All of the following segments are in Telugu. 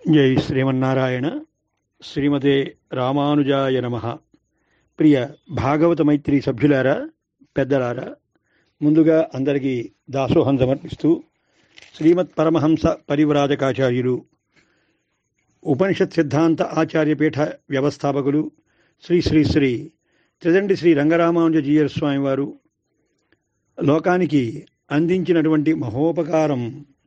జై శ్రీమన్నారాయణ శ్రీమతే రామానుజాయ నమ ప్రియ భాగవత మైత్రి సభ్యులారా పెద్దలారా ముందుగా అందరికీ దాసోహం సమర్పిస్తూ శ్రీమత్ పరమహంస పరివ్రాజకాచార్యులు ఉపనిషత్ సిద్ధాంత ఆచార్యపీఠ వ్యవస్థాపకులు శ్రీ శ్రీ శ్రీ త్రిదండి శ్రీ రంగరామానుజీయర్ స్వామి వారు లోకానికి అందించినటువంటి మహోపకారం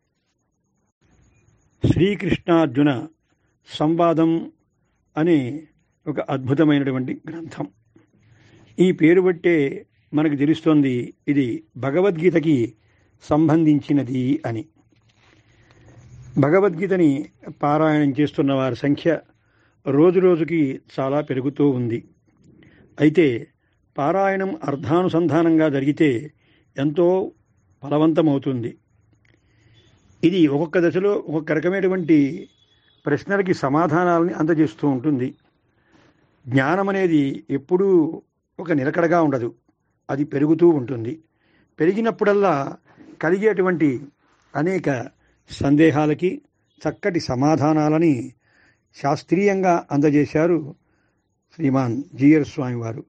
శ్రీకృష్ణార్జున సంవాదం అనే ఒక అద్భుతమైనటువంటి గ్రంథం ఈ పేరు బట్టే మనకు తెలుస్తోంది ఇది భగవద్గీతకి సంబంధించినది అని భగవద్గీతని పారాయణం చేస్తున్న వారి సంఖ్య రోజురోజుకి చాలా పెరుగుతూ ఉంది అయితే పారాయణం అర్ధానుసంధానంగా జరిగితే ఎంతో ఫలవంతమవుతుంది ఇది ఒక్కొక్క దశలో ఒక్కొక్క రకమైనటువంటి ప్రశ్నలకి సమాధానాలని అందజేస్తూ ఉంటుంది జ్ఞానం అనేది ఎప్పుడూ ఒక నిలకడగా ఉండదు అది పెరుగుతూ ఉంటుంది పెరిగినప్పుడల్లా కలిగేటువంటి అనేక సందేహాలకి చక్కటి సమాధానాలని శాస్త్రీయంగా అందజేశారు శ్రీమాన్ జీయర్ స్వామి వారు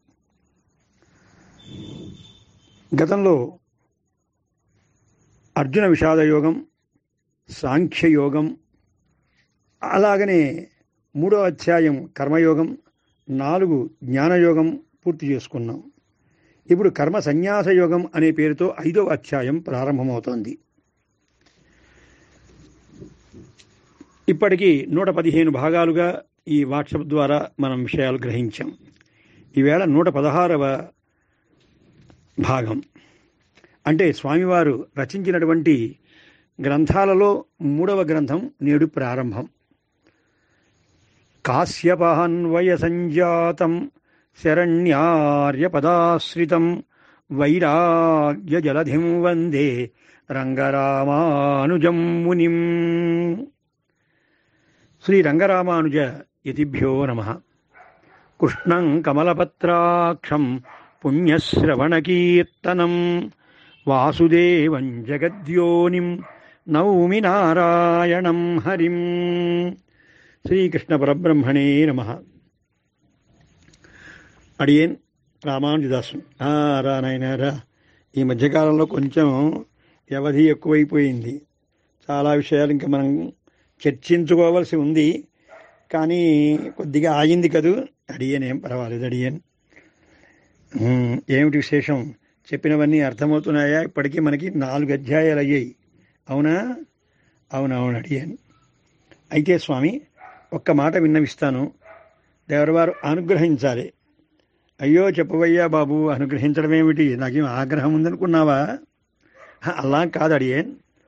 గతంలో అర్జున విషాదయోగం సాంఖ్యయోగం అలాగనే మూడో అధ్యాయం కర్మయోగం నాలుగు జ్ఞానయోగం పూర్తి చేసుకున్నాం ఇప్పుడు కర్మ సన్యాస యోగం అనే పేరుతో ఐదవ అధ్యాయం ప్రారంభమవుతోంది ఇప్పటికీ నూట పదిహేను భాగాలుగా ఈ వాట్సాప్ ద్వారా మనం విషయాలు గ్రహించాం ఈవేళ నూట పదహారవ భాగం అంటే స్వామివారు రచించినటువంటి గ్రంథాలలో మూడవ గ్రంథం నేడు ప్రారంభం కాశ్యపాన్వయ సంజాతం శరణ్యార్యపదాశ్రితం వైరాగ్య జలధిం వందే రంగరామానుజం మునిం శ్రీ రంగరామానుజ యతిభ్యో నమ కృష్ణం కమలపత్రాక్షం పుణ్యశ్రవణకీర్తనం వాసుదేవం జగద్యోనిం నౌమి నారాయణం హరిం శ్రీకృష్ణ పరబ్రహ్మణే నమ అడియేన్ రామానుజదాసు రా నాయన రా ఈ మధ్యకాలంలో కొంచెం వ్యవధి ఎక్కువైపోయింది చాలా విషయాలు ఇంకా మనం చర్చించుకోవాల్సి ఉంది కానీ కొద్దిగా ఆగింది కదూ అడియన్ ఏం పర్వాలేదు అడియన్ ఏమిటి విశేషం చెప్పినవన్నీ అర్థమవుతున్నాయా ఇప్పటికీ మనకి నాలుగు అధ్యాయాలు అయ్యాయి అవునా అవునవును అడిగాను అయితే స్వామి ఒక్క మాట విన్నవిస్తాను దేవరవారు అనుగ్రహించాలి అయ్యో చెప్పవయ్యా బాబు అనుగ్రహించడం ఏమిటి నాకేం ఆగ్రహం ఉందనుకున్నావా అలా కాదు అడిగాన్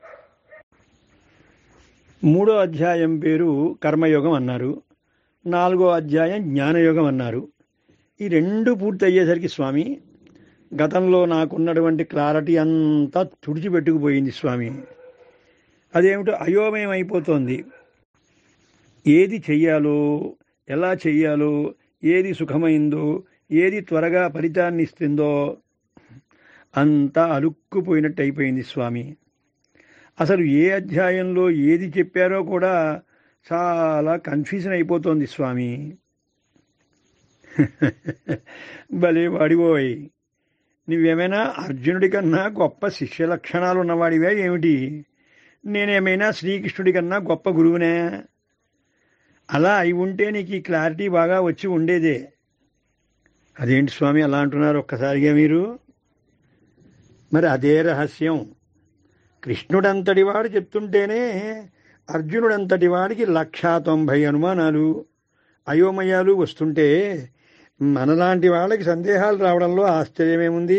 మూడో అధ్యాయం పేరు కర్మయోగం అన్నారు నాలుగో అధ్యాయం జ్ఞానయోగం అన్నారు ఈ రెండు పూర్తి అయ్యేసరికి స్వామి గతంలో నాకున్నటువంటి క్లారిటీ అంతా తుడిచిపెట్టుకుపోయింది స్వామి అదేమిటో అయోమయం అయిపోతోంది ఏది చెయ్యాలో ఎలా చెయ్యాలో ఏది సుఖమైందో ఏది త్వరగా ఫలితాన్ని ఇస్తుందో అంతా అలుక్కుపోయినట్టు అయిపోయింది స్వామి అసలు ఏ అధ్యాయంలో ఏది చెప్పారో కూడా చాలా కన్ఫ్యూజన్ అయిపోతోంది స్వామి భలే వాడిపోయి నువ్వేమైనా అర్జునుడి కన్నా గొప్ప శిష్య లక్షణాలు ఉన్నవాడివే ఏమిటి నేనేమైనా శ్రీకృష్ణుడి కన్నా గొప్ప గురువునే అలా అయి ఉంటే నీకు ఈ క్లారిటీ బాగా వచ్చి ఉండేదే అదేంటి స్వామి అలా అంటున్నారు ఒక్కసారిగా మీరు మరి అదే రహస్యం కృష్ణుడంతటి వాడు చెప్తుంటేనే అర్జునుడంతటి వాడికి లక్షా తొంభై అనుమానాలు అయోమయాలు వస్తుంటే మనలాంటి వాళ్ళకి సందేహాలు రావడంలో ఆశ్చర్యమేముంది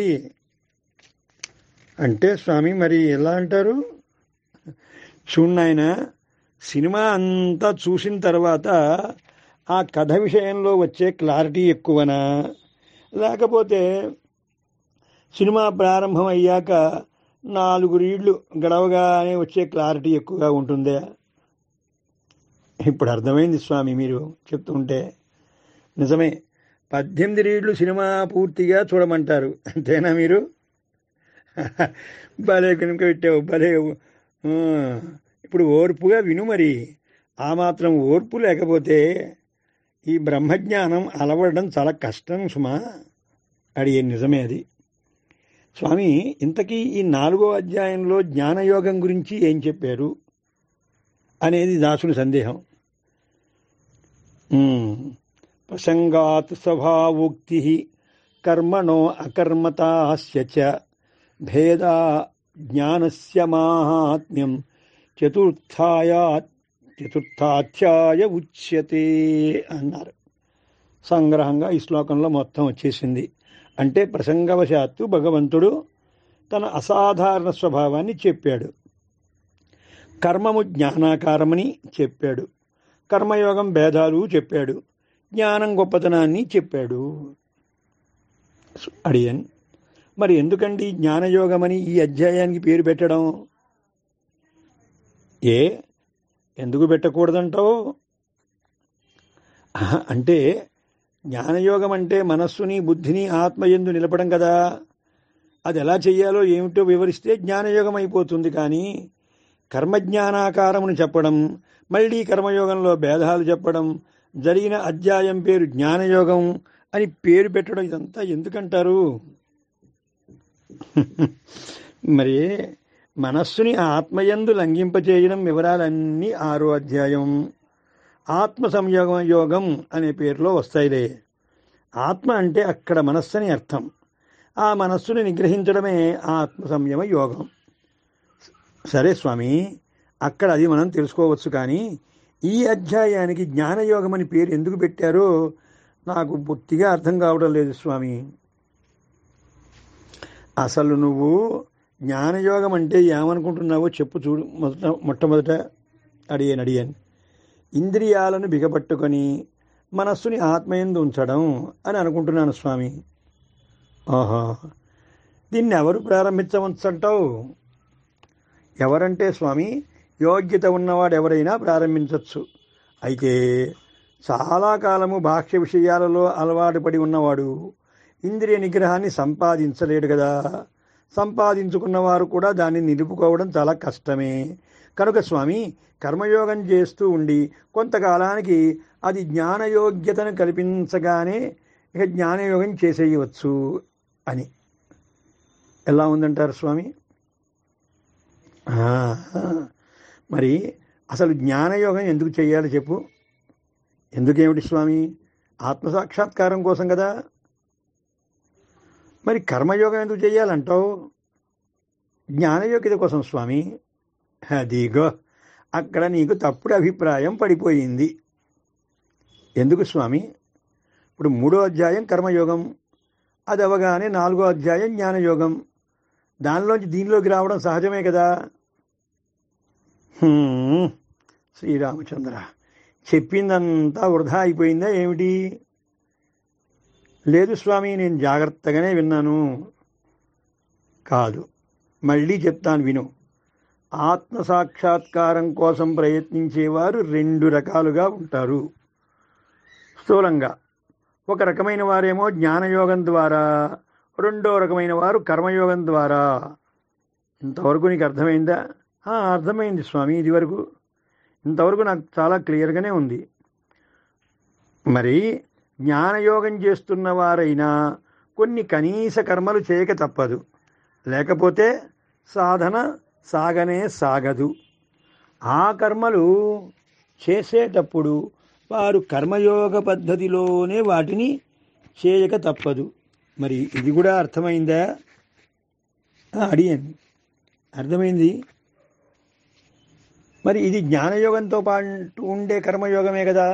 అంటే స్వామి మరి ఎలా అంటారు చూడాయన సినిమా అంతా చూసిన తర్వాత ఆ కథ విషయంలో వచ్చే క్లారిటీ ఎక్కువనా లేకపోతే సినిమా ప్రారంభం అయ్యాక నాలుగు రీళ్లు గడవగానే వచ్చే క్లారిటీ ఎక్కువగా ఉంటుందే ఇప్పుడు అర్థమైంది స్వామి మీరు చెప్తుంటే నిజమే పద్దెనిమిది రీళ్లు సినిమా పూర్తిగా చూడమంటారు అంతేనా మీరు భలే కనుక పెట్టావు భలే ఆ, ఇప్పుడు ఓర్పుగా విను మరి ఆ మాత్రం ఓర్పు లేకపోతే ఈ బ్రహ్మజ్ఞానం అలవడడం చాలా కష్టం సుమా అడిగే నిజమే అది స్వామి ఇంతకీ ఈ నాలుగో అధ్యాయంలో జ్ఞానయోగం గురించి ఏం చెప్పారు అనేది దాసుని సందేహం ఉమ్. ప్రసంగాత్ స్వభావోక్తి కర్మణో అకర్మతాస్య చ భేదా జ్ఞానస్య మాహాత్మ్యం చతుర్థాయా చతుర్థాధ్యాయ ఉచ్యతే అన్నారు సంగ్రహంగా ఈ శ్లోకంలో మొత్తం వచ్చేసింది అంటే ప్రసంగవశాత్తు భగవంతుడు తన అసాధారణ స్వభావాన్ని చెప్పాడు కర్మము జ్ఞానాకారమని చెప్పాడు కర్మయోగం భేదాలు చెప్పాడు జ్ఞానం గొప్పతనాన్ని చెప్పాడు అడియన్ మరి ఎందుకండి జ్ఞానయోగమని ఈ అధ్యాయానికి పేరు పెట్టడం ఏ ఎందుకు పెట్టకూడదంటావు ఆహా, అంటే జ్ఞానయోగం అంటే మనస్సుని బుద్ధిని ఆత్మయందు నిలపడం కదా అది ఎలా చెయ్యాలో ఏమిటో వివరిస్తే జ్ఞానయోగం అయిపోతుంది కానీ కర్మజ్ఞానాకారమును చెప్పడం మళ్ళీ కర్మయోగంలో భేదాలు చెప్పడం జరిగిన అధ్యాయం పేరు జ్ఞానయోగం అని పేరు పెట్టడం ఇదంతా ఎందుకంటారు మరి మనస్సుని ఆత్మయందు లంఘింపచేయడం వివరాలన్నీ ఆరో అధ్యాయం ఆత్మ సంయోగం యోగం అనే పేరులో వస్తాయిలే ఆత్మ అంటే అక్కడ మనస్సుని అర్థం ఆ మనస్సుని నిగ్రహించడమే ఆత్మ సంయమ యోగం సరే స్వామి అక్కడ అది మనం తెలుసుకోవచ్చు కానీ ఈ అధ్యాయానికి జ్ఞానయోగం అని పేరు ఎందుకు పెట్టారో నాకు పూర్తిగా అర్థం కావడం లేదు స్వామి అసలు నువ్వు జ్ఞానయోగం అంటే ఏమనుకుంటున్నావో చెప్పు చూడు మొదట మొట్టమొదట అడిగాను అడిగాను ఇంద్రియాలను బిగపట్టుకొని మనస్సుని ఆత్మయందు ఉంచడం అని అనుకుంటున్నాను స్వామి ఆహా దీన్ని ఎవరు ప్రారంభించవచ్చంటావు ఎవరంటే స్వామి యోగ్యత ఉన్నవాడు ఎవరైనా ప్రారంభించవచ్చు అయితే చాలా కాలము బాహ్య విషయాలలో అలవాటు పడి ఉన్నవాడు ఇంద్రియ నిగ్రహాన్ని సంపాదించలేడు కదా సంపాదించుకున్నవారు కూడా దాన్ని నిలుపుకోవడం చాలా కష్టమే కనుక స్వామి కర్మయోగం చేస్తూ ఉండి కొంతకాలానికి అది జ్ఞానయోగ్యతను కల్పించగానే ఇక జ్ఞానయోగం చేసేయవచ్చు అని ఎలా ఉందంటారు స్వామి ఆ, మరి అసలు జ్ఞానయోగం ఎందుకు చేయాలి చెప్పు ఎందుకేమిటి స్వామి ఆత్మసాక్షాత్కారం కోసం కదా మరి కర్మయోగం ఎందుకు చేయాలంటావు జ్ఞానయోగ్యత కోసం స్వామి అదిగో అక్కడ నీకు తప్పుడు అభిప్రాయం పడిపోయింది ఎందుకు స్వామి ఇప్పుడు మూడో అధ్యాయం కర్మయోగం అది అవగానే నాలుగో అధ్యాయం జ్ఞానయోగం దానిలోంచి దీనిలోకి రావడం సహజమే కదా హ్మ్, శ్రీరామచంద్ర చెప్పిందంతా వృధా అయిపోయిందా ఏమిటి లేదు స్వామి నేను జాగ్రత్తగానే విన్నాను కాదు మళ్ళీ చెప్తాను విను ఆత్మ సాక్షాత్కారం కోసం ప్రయత్నించేవారు రెండు రకాలుగా ఉంటారు స్థూలంగా ఒక రకమైన వారేమో జ్ఞానయోగం ద్వారా రెండో రకమైన వారు కర్మయోగం ద్వారా ఇంతవరకు నీకు అర్థమైందా ఆ, అర్థమైంది స్వామి ఇది వరకు ఇంతవరకు నాకు చాలా క్లియర్గానే ఉంది మరి జ్ఞానయోగం చేస్తున్న వారైనా కొన్ని కనీస కర్మలు చేయక తప్పదు లేకపోతే సాధన సాగనే సాగదు ఆ కర్మలు చేసేటప్పుడు వారు కర్మయోగ పద్ధతిలోనే వాటిని చేయక తప్పదు మరి ఇది కూడా అర్థమైందా ఆ, అడిగాను అర్థమైంది మరి ఇది జ్ఞానయోగంతో పాటు ఉండే కర్మయోగమే కదా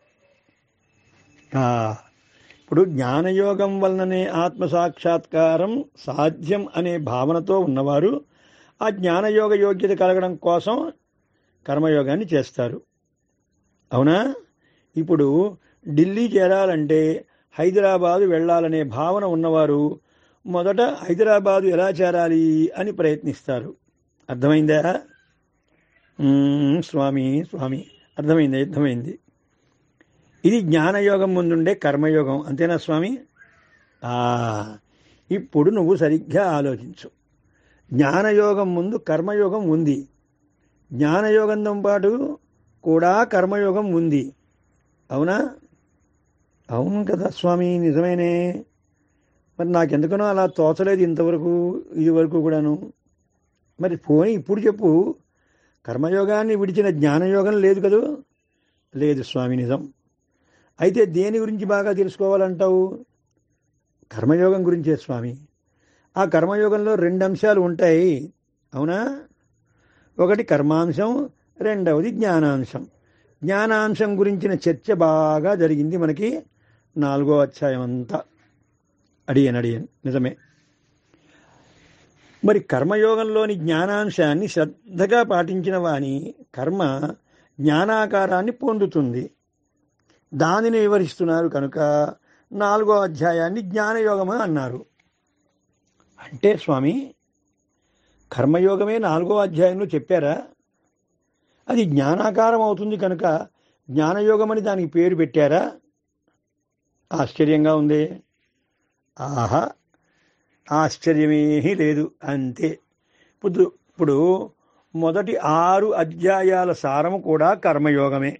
ఆ, ఇప్పుడు జ్ఞానయోగం వలననే ఆత్మ సాక్షాత్కారం సాధ్యం అనే భావనతో ఉన్నవారు ఆ జ్ఞానయోగ యోగ్యత కలగడం కోసం కర్మయోగాన్ని చేస్తారు అవునా ఇప్పుడు ఢిల్లీ చేరాలంటే హైదరాబాదు వెళ్ళాలనే భావన ఉన్నవారు మొదట హైదరాబాదు ఎలా చేరాలి అని ప్రయత్నిస్తారు అర్థమైందా మ్మ్, స్వామి స్వామి అర్థమైంది అర్థమైంది ఇది జ్ఞానయోగం ముందుండే కర్మయోగం అంతేనా స్వామి ఆ, ఇప్పుడు నువ్వు సరిగ్గా ఆలోచించు జ్ఞానయోగం ముందు కర్మయోగం ఉంది జ్ఞానయోగంతో పాటు కూడా కర్మయోగం ఉంది అవునా అవును కదా స్వామి నిజమేనే మరి నాకెందుకనో అలా తోచలేదు ఇంతవరకు ఇది వరకు కూడాను మరి పోనీ ఇప్పుడు చెప్పు కర్మయోగాన్ని విడిచిన జ్ఞానయోగం లేదు కదూ లేదు స్వామి నిజం అయితే దేని గురించి బాగా తెలుసుకోవాలంటావు కర్మయోగం గురించే స్వామి ఆ కర్మయోగంలో రెండు అంశాలు ఉంటాయి అవునా ఒకటి కర్మాంశం రెండవది జ్ఞానాంశం జ్ఞానాంశం గురించిన చర్చ బాగా జరిగింది మనకి నాలుగో అధ్యాయం అంతా అడియన్ అడియన్ నిజమే మరి కర్మయోగంలోని జ్ఞానాంశాన్ని శ్రద్ధగా పాటించిన వాని కర్మ జ్ఞానాకారాన్ని పొందుతుంది దానిని వివరిస్తున్నారు కనుక నాలుగో అధ్యాయాన్ని జ్ఞానయోగము అన్నారు అంటే స్వామి కర్మయోగమే నాలుగో అధ్యాయంలో చెప్పారా అది జ్ఞానాకారం అవుతుంది కనుక జ్ఞానయోగమని దానికి పేరు పెట్టారా ఆశ్చర్యంగా ఉంది ఆహా ఆశ్చర్యమేమీ లేదు అంతే ఇప్పుడు ఇప్పుడు మొదటి ఆరు అధ్యాయాల సారము కూడా కర్మయోగమే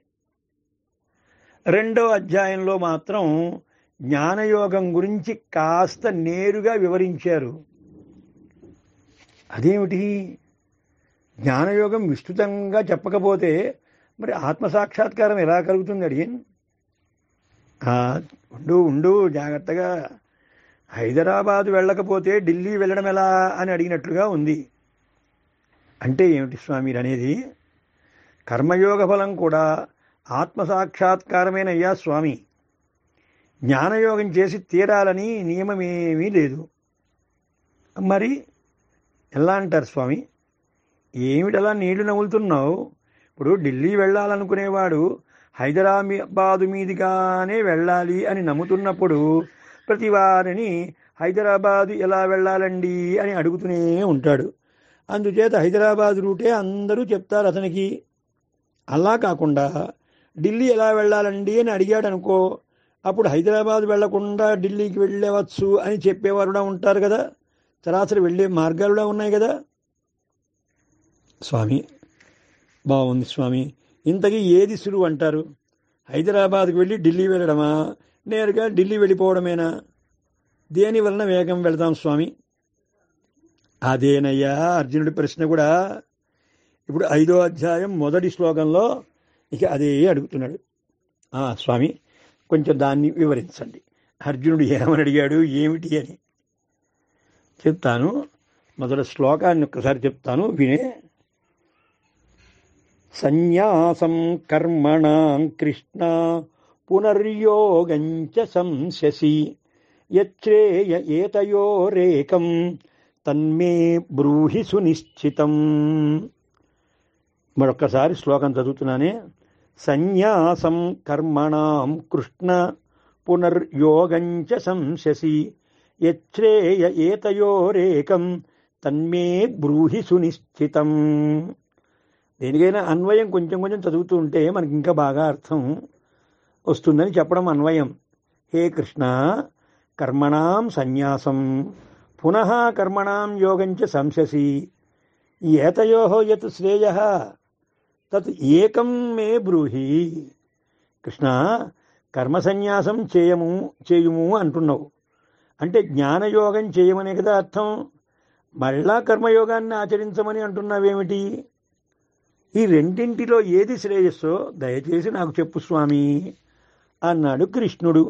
రెండో అధ్యాయంలో మాత్రం జ్ఞానయోగం గురించి కాస్త నేరుగా వివరించారు అదేమిటి జ్ఞానయోగం విస్తృతంగా చెప్పకపోతే మరి ఆత్మసాక్షాత్కారం ఎలా కలుగుతుంది అడిగిన్ ఉండు ఉండు జాగ్రత్తగా హైదరాబాద్ వెళ్ళకపోతే ఢిల్లీ వెళ్ళడం ఎలా అని అడిగినట్లుగా ఉంది అంటే ఏమిటి స్వామి మీరు అనేది కర్మయోగ ఫలం కూడా ఆత్మసాక్షాత్కారమేనయ్యా స్వామి జ్ఞానయోగం చేసి తీరాలని నియమమేమీ లేదు మరి ఎలా అంటారు స్వామి ఏమిటలా నీళ్లు నవ్వులుతున్నావు ఇప్పుడు ఢిల్లీ వెళ్ళాలనుకునేవాడు హైదరాబాదు మీదుగానే వెళ్ళాలి అని నమ్ముతున్నప్పుడు ప్రతి వారిని హైదరాబాదు ఎలా వెళ్ళాలండి అని అడుగుతూనే ఉంటాడు అందుచేత హైదరాబాద్ రూటే అందరూ చెప్తారు అతనికి అలా కాకుండా ఢిల్లీ ఎలా వెళ్ళాలండి అని అడిగాడు అనుకో అప్పుడు హైదరాబాద్ వెళ్లకుండా ఢిల్లీకి వెళ్ళవచ్చు అని చెప్పేవారు కూడా ఉంటారు కదా సరాసరి వెళ్ళే మార్గాలు కూడా ఉన్నాయి కదా స్వామి బాగుంది స్వామి ఇంతకీ ఏది సులువు అంటారు హైదరాబాద్కి వెళ్ళి ఢిల్లీ వెళ్ళడమా నేరుగా ఢిల్లీ వెళ్ళిపోవడమేనా దేని వలన వేగం వెళదాం స్వామి అదేనయ్యా అర్జునుడి ప్రశ్న కూడా ఇప్పుడు ఐదో అధ్యాయం మొదటి శ్లోకంలో ఇక అదే అడుగుతున్నాడు స్వామి కొంచెం దాన్ని వివరించండి అర్జునుడు ఏమని అడిగాడు ఏమిటి అని చెప్తాను మొదటి శ్లోకాన్ని ఒక్కసారి చెప్తాను వినే సన్యాసం కర్మణాం కృష్ణ పునర్యోగంచ సంశసి యచ్రేయ ఏతయోరేకం తన్మే బ్రూహి సునిశ్చితం మరొక్కసారి శ్లోకం చదువుతున్నానే సన్యాసం కర్మణాం కృష్ణ పునర్యోగంచ సంశసి యచ్రేయ ఏతయోరేకం తన్మే బ్రూహి సునిశ్చితం దేనికైనా అన్వయం కొంచెం కొంచెం చదువుతూ ఉంటే మనకి ఇంకా బాగా అర్థం వస్తుందని చెప్పడం అన్వయం హే కృష్ణ కర్మణాం సన్యాసం పునః కర్మణాం యోగంచ సంశసి ఏతయో యత్ శ్రేయ తత్ ఏకం మే బ్రూహి కృష్ణ కర్మ సన్యాసం చేయము చేయుము అంటున్నావు అంటే జ్ఞానయోగం చేయమనే కదా అర్థం మళ్ళా కర్మయోగాన్ని ఆచరించమని అంటున్నావేమిటి ఈ రెండింటిలో ఏది శ్రేయస్సో దయచేసి నాకు చెప్పు స్వామి అన్నాడు కృష్ణుడు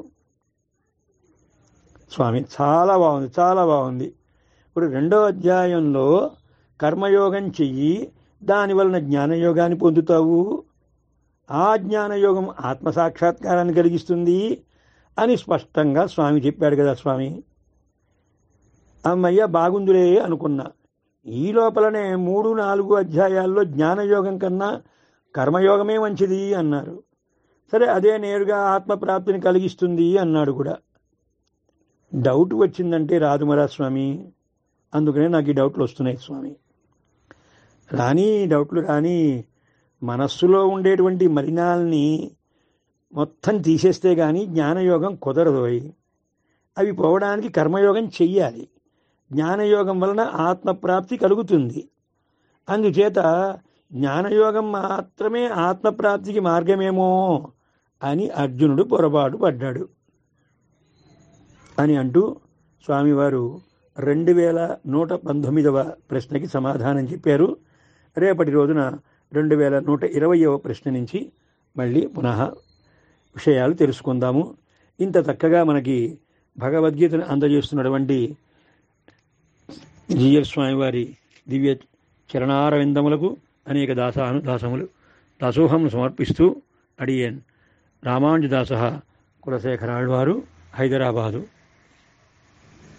స్వామి చాలా బాగుంది చాలా బాగుంది ఇప్పుడు రెండో అధ్యాయంలో కర్మయోగం చెయ్యి దాని వలన జ్ఞానయోగాన్ని పొందుతావు ఆ జ్ఞానయోగం ఆత్మసాక్షాత్కారాన్ని కలిగిస్తుంది అని స్పష్టంగా స్వామి చెప్పాడు కదా స్వామి అమ్మయ్య బాగుందిలే అనుకున్నా ఈ లోపలనే మూడు నాలుగు అధ్యాయాల్లో జ్ఞానయోగం కన్నా కర్మయోగమే మంచిది అన్నారు సరే అదే నేరుగా ఆత్మప్రాప్తిని కలిగిస్తుంది అన్నాడు కూడా డౌట్ వచ్చిందంటే రాదు మరా స్వామి అందుకనే నాకు ఈ డౌట్లు వస్తున్నాయి స్వామి రాని డౌట్లు రాని మనస్సులో ఉండేటువంటి మలినాల్ని మొత్తం తీసేస్తే కానీ జ్ఞానయోగం కుదరదు అవి పోవడానికి కర్మయోగం చెయ్యాలి జ్ఞానయోగం వలన ఆత్మప్రాప్తి కలుగుతుంది అందుచేత జ్ఞానయోగం మాత్రమే ఆత్మప్రాప్తికి మార్గమేమో అని అర్జునుడు పొరపాటు పడ్డాడు అని అంటూ స్వామివారు రెండు వేల నూట పంతొమ్మిదవ ప్రశ్నకి సమాధానం చెప్పారు రేపటి రోజున రెండు వేల నూట ఇరవయవ ప్రశ్న నుంచి మళ్ళీ పునః విషయాలు తెలుసుకుందాము ఇంత చక్కగా మనకి భగవద్గీతను అందజేస్తున్నటువంటి జిఎల్ స్వామివారి దివ్య చరణారవిందములకు అనేక దాసాను దాసములు దాసోహం సమర్పిస్తూ అడియన్ రామానుజదాస కులశేఖరాళ్వారు హైదరాబాదు